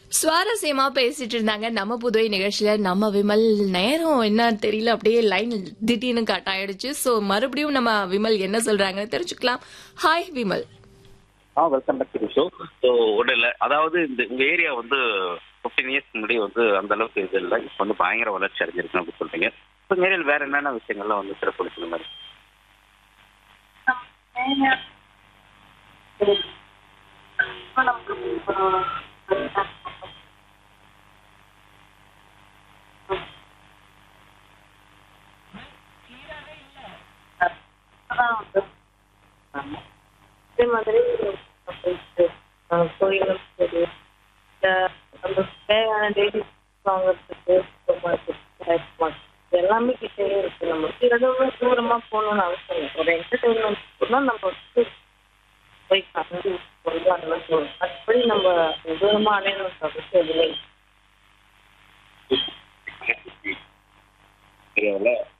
சுவாரஸ்யமா பேசிட்டு இருந்தாங்க நம்ம புதுவை நிகழ்ச்சியில நம்ம விமல் நேரம் என்ன தெரியல அப்படியே லைன் திடீர்னு கட் ஆயிடுச்சு சோ மறுபடியும் நம்ம விமல் என்ன சொல்றாங்கன்னு தெரிஞ்சுக்கலாம் ஹாய் விமல் ஆ welcome back to show so ஒன்றும் இல்லை அதாவது இந்த உங்க ஏரியா வந்து ஃபிஃப்டீன் இயர்ஸ் முன்னாடி வந்து அந்த அளவுக்கு இது இல்லை இப்போ வந்து பயங்கர வளர்ச்சி அடைஞ்சிருக்கு அப்படின்னு சொல்றீங்க இப்போ இந்த ஏரியாவில் வேற என்னென்ன விஷயங்கள்லாம் வந்து சிறப்பு இந்த மாதிரி அதே மாதிரி அஹ், கோயிலும் சரி இந்த நம்ம தேவையான டெய்லி வாங்குறதுக்கு சூப்பர் மார்க்கெட் ஹைப் மார்க்கெட் இது எல்லாமே கிட்டேயே இருக்கு நமக்கு எதுவும் தூரமா போகணும்னு அவசியம் இல்லை ஒரு என்டர்டைன்மெண்ட் போனால் நம்ம வந்து போய் கலந்து கொண்டு அந்த மாதிரி போகணும் மற்றபடி நம்ம தூரமா அடையணும்னு அவசியம் இல்லை ஏரியாவில்